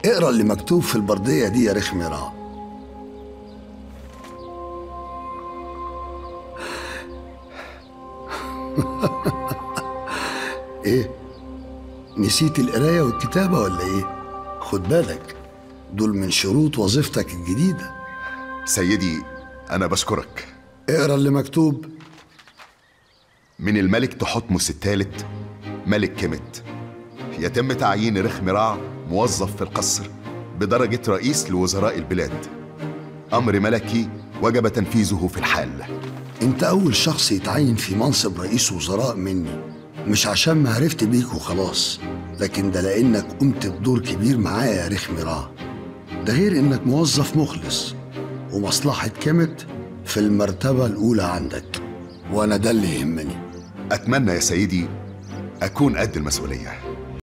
اقرا اللي مكتوب في البردية دي يا رخم رع ايه نسيت القراية والكتابة ولا ايه خد بالك دول من شروط وظيفتك الجديدة سيدي أنا بشكرك اقرا اللي مكتوب من الملك تحتمس الثالث ملك كيمت يتم تعيين رخم رع موظف في القصر بدرجة رئيس لوزراء البلاد أمر ملكي وجب تنفيذه في الحال انت اول شخص يتعين في منصب رئيس وزراء مني مش عشان ما عرفت بيك وخلاص لكن ده لانك قمت بدور كبير معايا يا رخم رع ده غير انك موظف مخلص ومصلحة كيمت في المرتبة الأولى عندك وأنا ده اللي يهمني أتمنى يا سيدي أكون قد المسؤولية